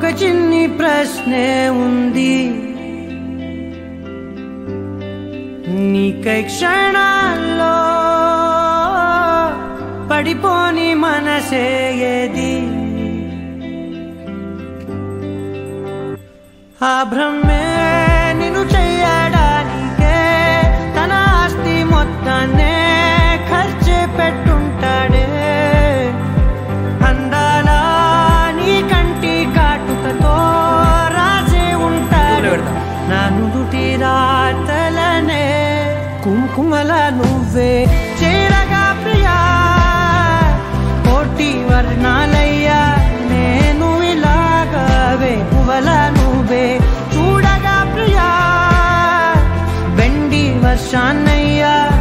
చిన్ని ప్రశ్నే ఉంది నీకై క్షణాల్లో పడిపోని మనసే ఏది ఆ భ్రమే నిన్ను చెయ్యడానికే తన ఆస్తి మొత్తాన్నే ఖర్చు పెట్టుంటాడే అందాల నీ కంటి కాటుకతో రాసే ఉంటాడు నా నుదుటి రాతలనే కుంకుమల నువ్వే చేరగా ప్రియా కోటి వర్ణాలయ్యా నేను ఇలాగవే పువ్వల నువ్వే చూడగా ప్రియా వెండి వర్షాన్నయ్యా